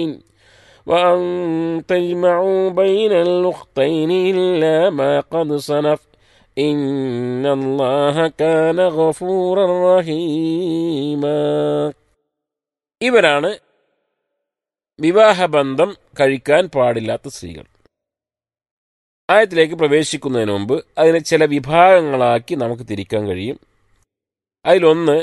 وأن تجمعوا بين الأختين إلا ما قد سلف إن الله كان غفورا رحيما ഇവരാണ് വിവാഹബന്ധം കഴിക്കാൻ പാടില്ലാത്ത സ്ത്രീകൾ ആയത്തിലേക്ക് പ്രവേശിക്കുന്നതിന് മുമ്പ് അതിനെ ചില വിഭാഗങ്ങളാക്കി നമുക്ക് തിരിക്കാൻ കഴിയും അതിലൊന്ന്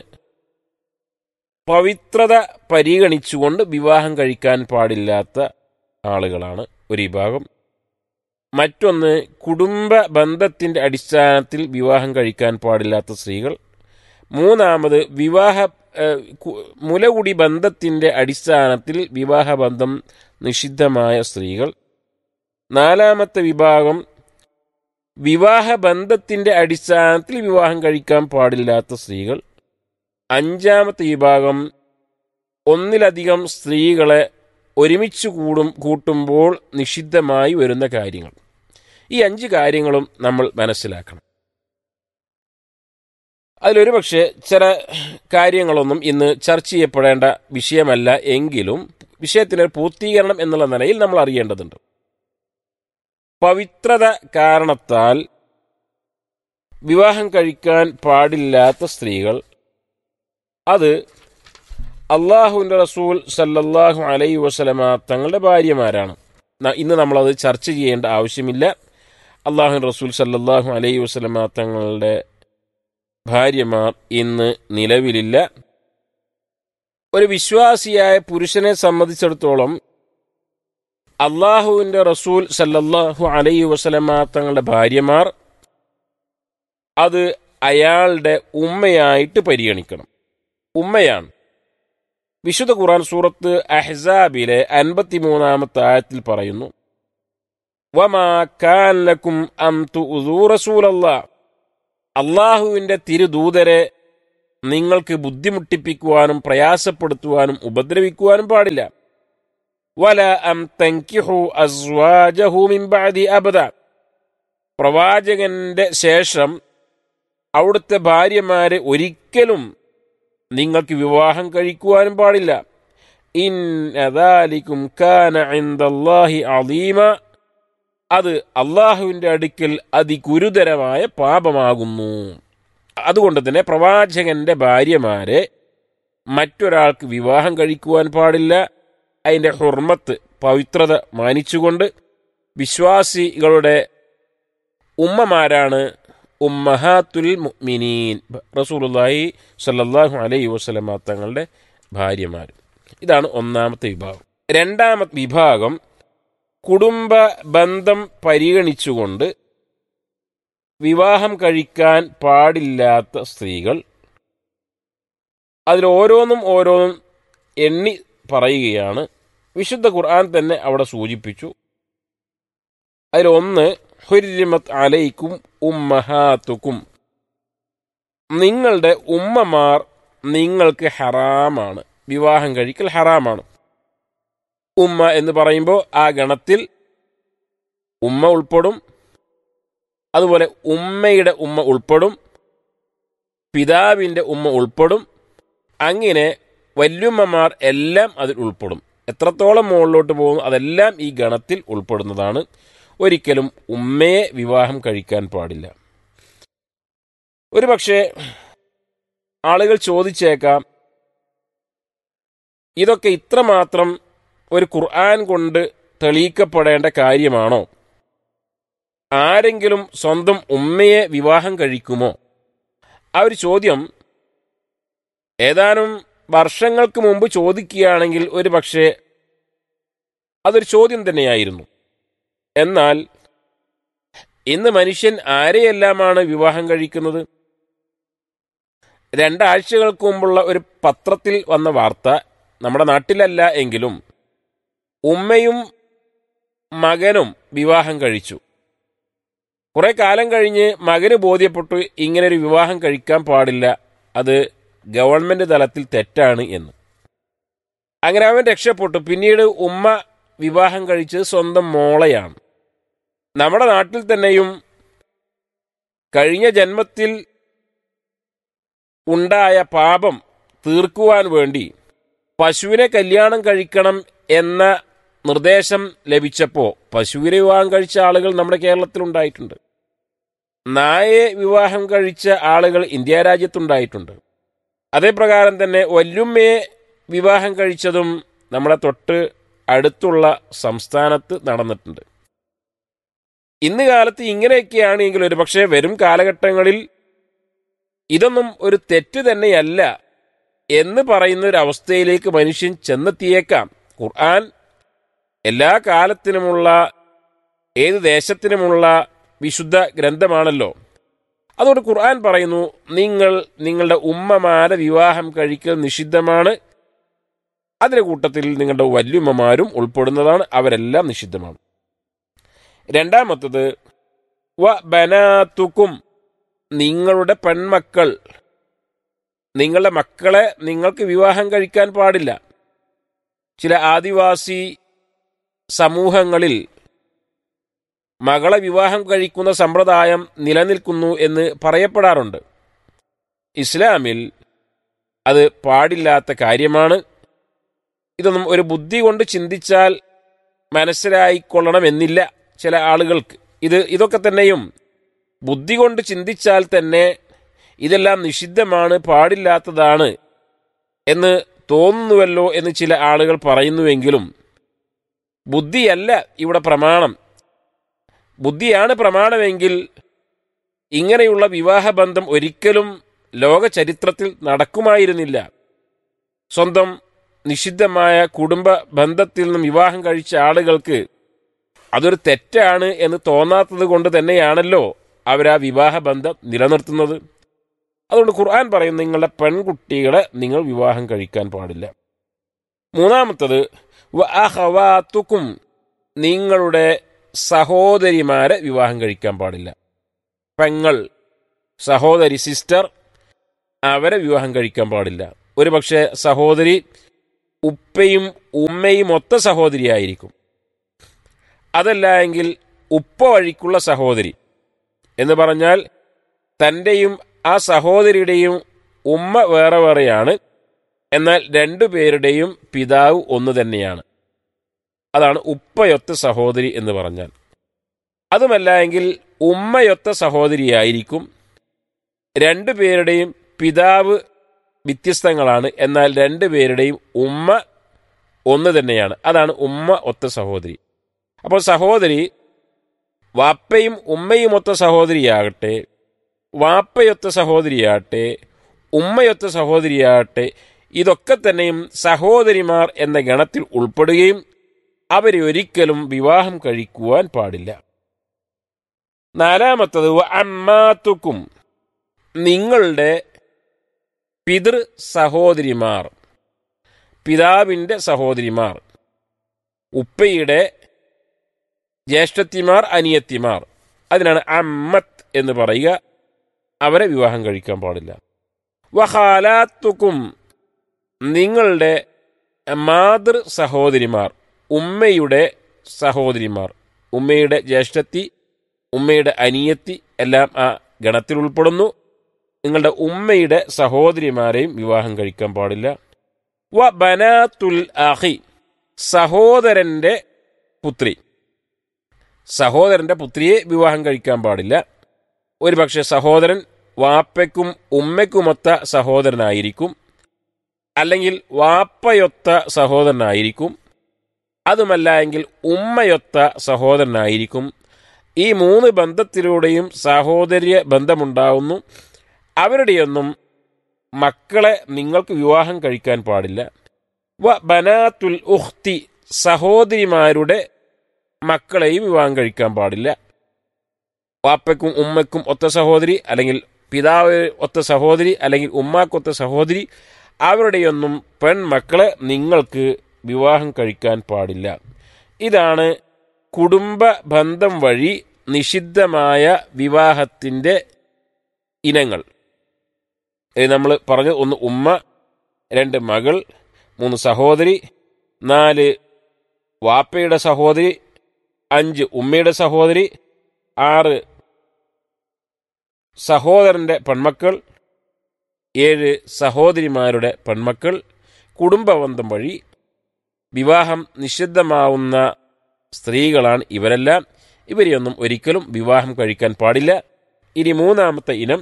പവിത്രത പരിഗണിച്ചുകൊണ്ട് വിവാഹം കഴിക്കാൻ പാടില്ലാത്ത ആളുകളാണ് ഒരു വിഭാഗം മറ്റൊന്ന് കുടുംബ ബന്ധത്തിൻ്റെ അടിസ്ഥാനത്തിൽ വിവാഹം കഴിക്കാൻ പാടില്ലാത്ത സ്ത്രീകൾ മൂന്നാമത് വിവാഹ ഏഹ്, കു- മുലകുടി ബന്ധത്തിൻ്റെ അടിസ്ഥാനത്തിൽ വിവാഹബന്ധം നിഷിദ്ധമായ സ്ത്രീകൾ നാലാമത്തെ വിഭാഗം വിവാഹ ബന്ധത്തിൻ്റെ അടിസ്ഥാനത്തിൽ വിവാഹം കഴിക്കാൻ പാടില്ലാത്ത സ്ത്രീകൾ അഞ്ചാമത്തെ വിഭാഗം ഒന്നിലധികം സ്ത്രീകളെ ഒരുമിച്ച് കൂടും കൂട്ടുമ്പോൾ നിഷിദ്ധമായി വരുന്ന കാര്യങ്ങൾ ഈ അഞ്ച് കാര്യങ്ങളും നമ്മൾ മനസ്സിലാക്കണം അതിലൊരു പക്ഷേ ചില കാര്യങ്ങളൊന്നും ഇന്ന് ചർച്ച ചെയ്യപ്പെടേണ്ട വിഷയമല്ല എങ്കിലും വിഷയത്തിൻ്റെ ഒരു പൂർത്തീകരണം എന്നുള്ള നിലയിൽ നമ്മൾ അറിയേണ്ടതുണ്ട് പവിത്രത കാരണത്താൽ വിവാഹം കഴിക്കാൻ പാടില്ലാത്ത സ്ത്രീകൾ അത് അള്ളാഹുവിൻ്റെ റസൂൽ സല്ലല്ലാഹു അലൈ വസലമ തങ്ങളുടെ ഭാര്യമാരാണ് ന- ഇന്ന് നമ്മളത് ചർച്ച ചെയ്യേണ്ട ആവശ്യമില്ല അള്ളാഹു റസൂൽ സല്ലല്ലാഹു അലൈ വസലമ തങ്ങളുടെ ഭാര്യമാർ ഇന്ന് നിലവിലില്ല ഒരു വിശ്വാസിയായ പുരുഷനെ സംബന്ധിച്ചിടത്തോളം അള്ളാഹുവിൻ്റെ റസൂൽ സല്ലല്ലാഹു അലൈ വസലമ തങ്ങളുടെ ഭാര്യമാർ അത് അയാളുടെ ഉമ്മയായിട്ട് പരിഗണിക്കണം ഉമ്മയാണ് വിശുദ്ധ ഖുർആൻ സൂറത്ത് അഹ്സാബിലെ അൻപത്തിമൂന്നാമത്തെ ആയത്തിൽ പറയുന്നു വമാ കാൻ ലക്കും അം തുഉദൂ റസൂലല്ലാഹ് അള്ളാഹുവിൻ്റെ തിരുദൂതരെ നിങ്ങൾക്ക് ബുദ്ധിമുട്ടിപ്പിക്കുവാനും പ്രയാസപ്പെടുത്തുവാനും ഉപദ്രവിക്കുവാനും പാടില്ല വല അം തൻകിഹു അസ്വാജഹു മിൻ ബഅദി അബദ പ്രവാചകന്റെ ശേഷം അവിടുത്തെ ഭാര്യമാരെ ഒരിക്കലും നിങ്ങൾക്ക് വിവാഹം കഴിക്കുവാനും പാടില്ല ഇൻ അദാലിക്കും കാന ഇൻദല്ലാഹി അളീമ അത് അള്ളാഹുവിൻ്റെ അടുക്കൽ അതിഗുരുതരമായ പാപമാകുന്നു അതുകൊണ്ട് തന്നെ പ്രവാചകന്റെ ഭാര്യമാരെ മറ്റൊരാൾക്ക് വിവാഹം കഴിക്കുവാൻ പാടില്ല അതിൻ്റെ ഹുർമത്ത് പവിത്രത മാനിച്ചുകൊണ്ട് വിശ്വാസികളുടെ ഉമ്മമാരാണ് ഉമ്മഹാത്തുൽ മുഅ്മിനീൻ റസൂലുള്ളാഹി സ്വല്ലല്ലാഹു അലൈഹി വസല്ലമ തങ്ങളുടെ ഭാര്യമാർ ഇതാണ് ഒന്നാമത്തെ വിഭാഗം രണ്ടാമത്തെ വിഭാഗം കുടുംബ ബന്ധം പരിഗണിച്ചുകൊണ്ട് വിവാഹം കഴിക്കാൻ പാടില്ലാത്ത സ്ത്രീകൾ അതിൽ ഓരോന്നും ഓരോന്നും എണ്ണി പറയുകയാണ് വിശുദ്ധ ഖുർആൻ തന്നെ അവിടെ സൂചിപ്പിച്ചു അതിലൊന്ന് ഹുരിമത്ത് അലൈക്കും ഉമ്മഹാത്തുക്കും നിങ്ങളുടെ ഉമ്മമാർ നിങ്ങൾക്ക് ഹറാമാണ് വിവാഹം കഴിക്കൽ ഹറാമാണ് ഉമ്മ എന്ന് പറയുമ്പോൾ ആ ഗണത്തിൽ ഉമ്മ ഉൾപ്പെടും അതുപോലെ ഉമ്മയുടെ ഉമ്മ ഉൾപ്പെടും പിതാവിൻ്റെ ഉമ്മ ഉൾപ്പെടും അങ്ങനെ വല്യുമ്മമാർ എല്ലാം അതിൽ ഉൾപ്പെടും എത്രത്തോളം മുകളിലോട്ട് പോകുന്നു അതെല്ലാം ഈ ഗണത്തിൽ ഉൾപ്പെടുന്നതാണ് ഒരിക്കലും ഉമ്മയെ വിവാഹം കഴിക്കാൻ പാടില്ല ഒരുപക്ഷെ ആളുകൾ ചോദിച്ചേക്കാം ഇതൊക്കെ ഇത്രമാത്രം ഒരു ഖുർആൻ കൊണ്ട് തെളിയിക്കപ്പെടേണ്ട കാര്യമാണോ ആരെങ്കിലും സ്വന്തം ഉമ്മയെ വിവാഹം കഴിക്കുമോ ആ ഒരു ചോദ്യം ഏതാനും വർഷങ്ങൾക്ക് മുമ്പ് ചോദിക്കുകയാണെങ്കിൽ ഒരു പക്ഷേ അതൊരു ചോദ്യം തന്നെയായിരുന്നു എന്നാൽ ഇന്ന് മനുഷ്യൻ ആരെയെല്ലാമാണ് വിവാഹം കഴിക്കുന്നത് രണ്ടാഴ്ചകൾക്ക് മുമ്പുള്ള ഒരു പത്രത്തിൽ വന്ന വാർത്ത നമ്മുടെ നാട്ടിലല്ല എങ്കിലും ഉമ്മയും മകനും വിവാഹം കഴിച്ചു കുറെ കാലം കഴിഞ്ഞ് മകന് ബോധ്യപ്പെട്ടു ഇങ്ങനൊരു വിവാഹം കഴിക്കാൻ പാടില്ല അത് ഗവൺമെന്റ് തലത്തിൽ തെറ്റാണ് എന്ന് അങ്ങനെ അവൻ രക്ഷപ്പെട്ടു പിന്നീട് ഉമ്മ വിവാഹം കഴിച്ചത് സ്വന്തം മോളയാണ് നമ്മുടെ നാട്ടിൽ തന്നെയും കഴിഞ്ഞ ജന്മത്തിൽ ഉണ്ടായ പാപം തീർക്കുവാൻ വേണ്ടി പശുവിനെ കല്യാണം കഴിക്കണം എന്ന നിർദ്ദേശം ലഭിച്ചപ്പോൾ പശുവിനെ വിവാഹം കഴിച്ച ആളുകൾ നമ്മുടെ കേരളത്തിലുണ്ടായിട്ടുണ്ട് നായയെ വിവാഹം കഴിച്ച ആളുകൾ ഇന്ത്യ രാജ്യത്തുണ്ടായിട്ടുണ്ട് അതേപ്രകാരം തന്നെ വല്യുമ്മയെ വിവാഹം കഴിച്ചതും നമ്മുടെ തൊട്ട് അടുത്തുള്ള സംസ്ഥാനത്ത് നടന്നിട്ടുണ്ട് ഇന്ന് കാലത്ത് ഇങ്ങനെയൊക്കെയാണെങ്കിൽ ഒരു പക്ഷേ വരും കാലഘട്ടങ്ങളിൽ ഇതൊന്നും ഒരു തെറ്റ് തന്നെയല്ല എന്ന് പറയുന്ന ഒരു അവസ്ഥയിലേക്ക് മനുഷ്യൻ ചെന്നെത്തിയേക്കാം ഖുർആൻ എല്ലാ കാലത്തിനുമുള്ള ഏത് ദേശത്തിനുമുള്ള വിശുദ്ധ ഗ്രന്ഥമാണല്ലോ അതുകൊണ്ട് ഖുർആൻ പറയുന്നു നിങ്ങൾ നിങ്ങളുടെ ഉമ്മമാരെ വിവാഹം കഴിക്കൽ നിഷിദ്ധമാണ് അതിന്റെ കൂട്ടത്തിൽ നിങ്ങളുടെ വല്യുമ്മമാരും ഉൾപ്പെടുന്നതാണ് അവരെല്ലാം നിഷിദ്ധമാണ് രണ്ടാമത്തത് വ ബനാത്തുക്കും നിങ്ങളുടെ പെൺമക്കൾ നിങ്ങളുടെ മക്കളെ നിങ്ങൾക്ക് വിവാഹം കഴിക്കാൻ പാടില്ല ചില ആദിവാസി സമൂഹങ്ങളിൽ മകളെ വിവാഹം കഴിക്കുന്ന സമ്പ്രദായം നിലനിൽക്കുന്നു എന്ന് പറയപ്പെടാറുണ്ട് ഇസ്ലാമിൽ അത് പാടില്ലാത്ത കാര്യമാണ് ഇതൊന്നും ഒരു ബുദ്ധി കൊണ്ട് ചിന്തിച്ചാൽ മനസ്സിലായിക്കൊള്ളണമെന്നില്ല ചില ആളുകൾക്ക് ഇത് ഇതൊക്കെ തന്നെയും ബുദ്ധി കൊണ്ട് ചിന്തിച്ചാൽ തന്നെ ഇതെല്ലാം നിഷിദ്ധമാണ് പാടില്ലാത്തതാണ് എന്ന് തോന്നുന്നുവല്ലോ എന്ന് ചില ആളുകൾ പറയുന്നുവെങ്കിലും ബുദ്ധിയല്ല ഇവിടെ പ്രമാണം ബുദ്ധിയാണ് പ്രമാണമെങ്കിൽ ഇങ്ങനെയുള്ള വിവാഹബന്ധം ഒരിക്കലും ലോക ചരിത്രത്തിൽ നടക്കുമായിരുന്നില്ല സ്വന്തം നിഷിദ്ധമായ കുടുംബ ബന്ധത്തിൽ നിന്നും വിവാഹം കഴിച്ച ആളുകൾക്ക് അതൊരു തെറ്റാണ് എന്ന് തോന്നാത്തത് കൊണ്ട് തന്നെയാണല്ലോ അവർ ആ വിവാഹബന്ധം നിലനിർത്തുന്നത് അതുകൊണ്ട് ഖുർആൻ പറയും നിങ്ങളുടെ പെൺകുട്ടികളെ നിങ്ങൾ വിവാഹം കഴിക്കാൻ പാടില്ല മൂന്നാമത്തത് വഅഖവാത്തുക്കും നിങ്ങളുടെ സഹോദരിമാരെ വിവാഹം കഴിക്കാൻ പാടില്ല പെങ്ങൾ സഹോദരി സിസ്റ്റർ അവരെ വിവാഹം കഴിക്കാൻ പാടില്ല ഒരു പക്ഷേ സഹോദരി ഉപ്പയും ഉമ്മയും ഒത്ത സഹോദരിയായിരിക്കും അതല്ല എങ്കിൽ ഉപ്പ വഴിക്കുള്ള സഹോദരി എന്ന് പറഞ്ഞാൽ തൻ്റെയും ആ സഹോദരിയുടെയും ഉമ്മ വേറെ വേറെയാണ് എന്നാൽ രണ്ടു പേരുടെയും പിതാവ് ഒന്ന് തന്നെയാണ് അതാണ് ഉപ്പയൊത്ത സഹോദരി എന്ന് പറഞ്ഞാൽ അതുമല്ല എങ്കിൽ ഉമ്മയൊത്ത സഹോദരിയായിരിക്കും രണ്ടു പേരുടെയും പിതാവ് വ്യത്യസ്തങ്ങളാണ് എന്നാൽ രണ്ടു പേരുടെയും ഉമ്മ ഒന്ന് തന്നെയാണ് അതാണ് ഉമ്മ ഒത്ത സഹോദരി അപ്പോൾ സഹോദരി വാപ്പയും ഉമ്മയും ഒത്ത സഹോദരിയാകട്ടെ വാപ്പയൊത്ത സഹോദരിയാകട്ടെ ഉമ്മയൊത്ത സഹോദരിയാകട്ടെ ഇതൊക്കെ തന്നെയും സഹോദരിമാർ എന്ന ഗണത്തിൽ ഉൾപ്പെടുകയും അവരെ ഒരിക്കലും വിവാഹം കഴിക്കുവാൻ പാടില്ല നാലാമത്തത് അമ്മാത്തുക്കും നിങ്ങളുടെ പിതൃ സഹോദരിമാർ പിതാവിൻ്റെ സഹോദരിമാർ ഉപ്പയുടെ ജ്യേഷ്ഠത്തിമാർ അനിയത്തിമാർ അതിനാണ് അമ്മത്ത് എന്ന് പറയുക അവരെ വിവാഹം കഴിക്കാൻ പാടില്ല വഹാലാത്തുക്കും നിങ്ങളുടെ മാതൃ സഹോദരിമാർ ഉമ്മയുടെ സഹോദരിമാർ ഉമ്മയുടെ ജ്യേഷ്ഠത്തി ഉമ്മയുടെ അനിയത്തി എല്ലാം ആ ഗണത്തിൽ ഉൾപ്പെടുന്നു നിങ്ങളുടെ ഉമ്മയുടെ സഹോദരിമാരെയും വിവാഹം കഴിക്കാൻ പാടില്ല വ ബനാത്തുൽ അഹി സഹോദരന്റെ പുത്രി സഹോദരന്റെ പുത്രിയെ വിവാഹം കഴിക്കാൻ പാടില്ല ഒരുപക്ഷെ സഹോദരൻ വാപ്പയ്ക്കും ഉമ്മയ്ക്കുമൊത്ത സഹോദരനായിരിക്കും അല്ലെങ്കിൽ വാപ്പയൊത്ത സഹോദരനായിരിക്കും അതുമല്ല എങ്കിൽ ഉമ്മയൊത്ത സഹോദരനായിരിക്കും ഈ മൂന്ന് ബന്ധത്തിലൂടെയും സഹോദര്യ ബന്ധമുണ്ടാവുന്നു അവരുടെയൊന്നും മക്കളെ നിങ്ങൾക്ക് വിവാഹം കഴിക്കാൻ പാടില്ല വ ബനാത്തുൽ ഉഖ്തി സഹോദരിമാരുടെ മക്കളെയും വിവാഹം കഴിക്കാൻ പാടില്ല വാപ്പയ്ക്കും ഉമ്മയ്ക്കും ഒത്ത സഹോദരി അല്ലെങ്കിൽ പിതാവ് ഒത്ത സഹോദരി അല്ലെങ്കിൽ ഉമ്മാക്കൊത്ത സഹോദരി അവരുടെയൊന്നും പെൺമക്കളെ നിങ്ങൾക്ക് വിവാഹം കഴിക്കാൻ പാടില്ല ഇതാണ് കുടുംബ ബന്ധം വഴി നിഷിദ്ധമായ വിവാഹത്തിൻ്റെ ഇനങ്ങൾ നമ്മൾ പറഞ്ഞു ഒന്ന് ഉമ്മ രണ്ട് മകൾ മൂന്ന് സഹോദരി നാല് വാപ്പയുടെ സഹോദരി അഞ്ച് ഉമ്മയുടെ സഹോദരി ആറ് സഹോദരന്റെ പെൺമക്കൾ ഏഴ് സഹോദരിമാരുടെ പെൺമക്കൾ കുടുംബബന്ധം വഴി വിവാഹം നിഷിദ്ധമാവുന്ന സ്ത്രീകളാണ് ഇവരെല്ലാം ഇവരെയൊന്നും ഒരിക്കലും വിവാഹം കഴിക്കാൻ പാടില്ല ഇനി മൂന്നാമത്തെ ഇനം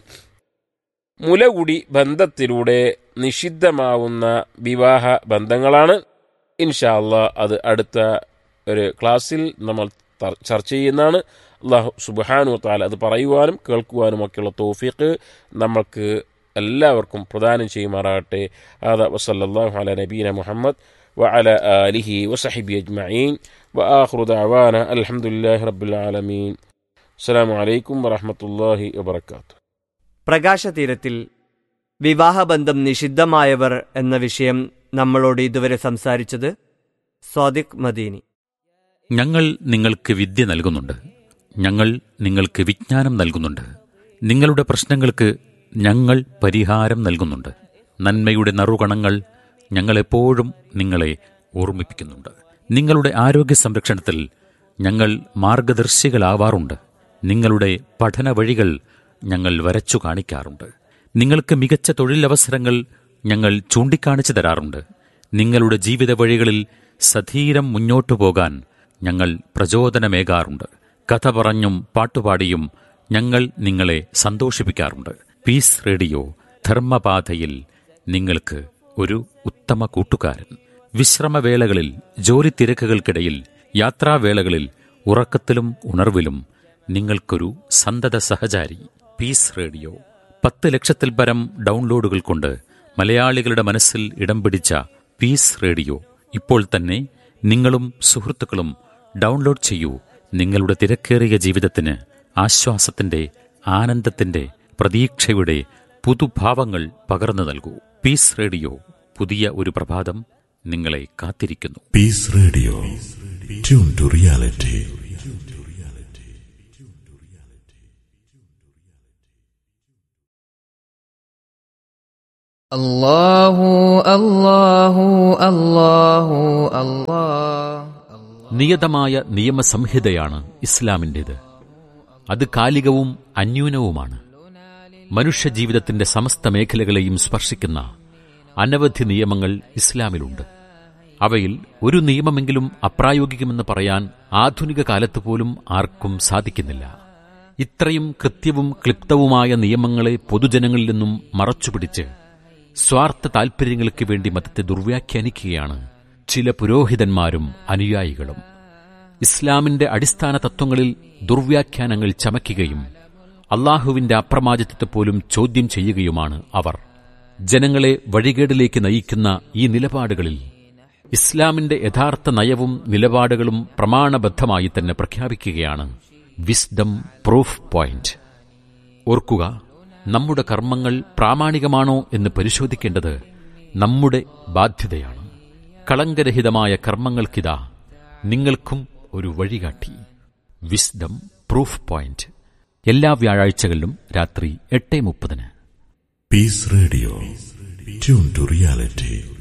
മുലകുടി ബന്ധത്തിലൂടെ നിഷിദ്ധമാവുന്ന വിവാഹ ബന്ധങ്ങളാണ് ഇൻഷാ അള്ളാ അത് അടുത്ത ഒരു ക്ലാസ്സിൽ നമ്മൾ ത- ചർച്ച ചെയ്യുന്നതാണ് അള്ളാഹു സുബാനു താല അത് പറയുവാനും കേൾക്കുവാനും ഒക്കെയുള്ള തോഫിക്ക് നമ്മൾക്ക് എല്ലാവർക്കും പ്രദാനം ചെയ്യുമാറാകട്ടെ ആദ വസല്ലാഹു അല നബീന മുഹമ്മദ് وعلى آله وصحبه أجمعين وآخر دعوانا الحمد لله رب العالمين السلام عليكم ورحمة الله وبركاته പ്രകാശതീരത്തിൽ വിവാഹബന്ധം നിഷിദ്ധമായവർ എന്ന വിഷയം നമ്മളോട് ഇതുവരെ സംസാരിച്ചത് സ്വാദിഖ് മദീനി ഞങ്ങൾ നിങ്ങൾക്ക് വിദ്യ നൽകുന്നുണ്ട് ഞങ്ങൾ നിങ്ങൾക്ക് വിജ്ഞാനം നൽകുന്നുണ്ട് നിങ്ങളുടെ പ്രശ്നങ്ങൾക്ക് ഞങ്ങൾ പരിഹാരം നൽകുന്നുണ്ട് നന്മയുടെ നറുകണങ്ങൾ ഞങ്ങളെപ്പോഴും നിങ്ങളെ ഓർമ്മിപ്പിക്കുന്നുണ്ട് നിങ്ങളുടെ ആരോഗ്യ സംരക്ഷണത്തിൽ ഞങ്ങൾ മാർഗദർശികളാവാറുണ്ട് നിങ്ങളുടെ പഠന വഴികൾ ഞങ്ങൾ വരച്ചു കാണിക്കാറുണ്ട് നിങ്ങൾക്ക് മികച്ച തൊഴിലവസരങ്ങൾ ഞങ്ങൾ ചൂണ്ടിക്കാണിച്ചു തരാറുണ്ട് നിങ്ങളുടെ ജീവിത വഴികളിൽ സധീരം മുന്നോട്ടു പോകാൻ ഞങ്ങൾ പ്രചോദനമേകാറുണ്ട് കഥ പറഞ്ഞും പാട്ടുപാടിയും ഞങ്ങൾ നിങ്ങളെ സന്തോഷിപ്പിക്കാറുണ്ട് പീസ് റേഡിയോ ധർമ്മപാതയിൽ നിങ്ങൾക്ക് ഒരു ഉത്തമ കൂട്ടുകാരൻ വിശ്രമവേളകളിൽ ജോലി തിരക്കുകൾക്കിടയിൽ യാത്രാവേളകളിൽ ഉറക്കത്തിലും ഉണർവിലും നിങ്ങൾക്കൊരു സന്തത സഹചാരി പീസ് റേഡിയോ പത്ത് ലക്ഷത്തിൽ പരം ഡൗൺലോഡുകൾ കൊണ്ട് മലയാളികളുടെ മനസ്സിൽ ഇടം പിടിച്ച പീസ് റേഡിയോ ഇപ്പോൾ തന്നെ നിങ്ങളും സുഹൃത്തുക്കളും ഡൗൺലോഡ് ചെയ്യൂ നിങ്ങളുടെ തിരക്കേറിയ ജീവിതത്തിന് ആശ്വാസത്തിന്റെ ആനന്ദത്തിന്റെ പ്രതീക്ഷയുടെ പുതുഭാവങ്ങൾ പകർന്നു നൽകൂ പീസ് റേഡിയോ പുതിയ ഒരു പ്രഭാതം നിങ്ങളെ കാത്തിരിക്കുന്നു Peace Radio. Tune to reality. الله الله الله الله നിയതമായ നിയമസംഹിതയാണ് ഇസ്ലാമിൻ്റേത് അത് കാലികവും അന്യൂനവുമാണ് മനുഷ്യജീവിതത്തിന്റെ സമസ്ത മേഖലകളെയും സ്പർശിക്കുന്ന അനവധി നിയമങ്ങൾ ഇസ്ലാമിലുണ്ട് അവയിൽ ഒരു നിയമമെങ്കിലും അപ്രായോഗികമെന്ന് പറയാൻ ആധുനിക കാലത്ത് പോലും ആർക്കും സാധിക്കുന്നില്ല ഇത്രയും കൃത്യവും ക്ലിപ്തവുമായ നിയമങ്ങളെ പൊതുജനങ്ങളിൽ നിന്നും മറച്ചുപിടിച്ച് സ്വാർത്ഥ താൽപര്യങ്ങൾക്ക് വേണ്ടി മതത്തെ ദുർവ്യാഖ്യാനിക്കുകയാണ് ചില പുരോഹിതന്മാരും അനുയായികളും ഇസ്ലാമിന്റെ അടിസ്ഥാന തത്വങ്ങളിൽ ദുർവ്യാഖ്യാനങ്ങൾ ചമയ്ക്കുകയും അള്ളാഹുവിന്റെ അപ്രമാദിത്വത്തെ പോലും ചോദ്യം ചെയ്യുകയുമാണ് അവർ ജനങ്ങളെ വഴികേടിലേക്ക് നയിക്കുന്ന ഈ നിലപാടുകളിൽ ഇസ്ലാമിന്റെ യഥാർത്ഥ നയവും നിലപാടുകളും പ്രമാണബദ്ധമായി തന്നെ പ്രഖ്യാപിക്കുകയാണ് വിസ്ഡം പ്രൂഫ് പോയിന്റ് ഓർക്കുക നമ്മുടെ കർമ്മങ്ങൾ പ്രാമാണികമാണോ എന്ന് പരിശോധിക്കേണ്ടത് നമ്മുടെ ബാധ്യതയാണ് കളങ്കരഹിതമായ കർമ്മങ്ങൾക്കിതാ നിങ്ങൾക്കും ഒരു വഴികാട്ടി വിസ്ഡം പ്രൂഫ് പോയിന്റ് എല്ലാ വ്യാഴാഴ്ചകളിലും രാത്രി എട്ട് മുപ്പതിന് Peace Radio. Tune to reality.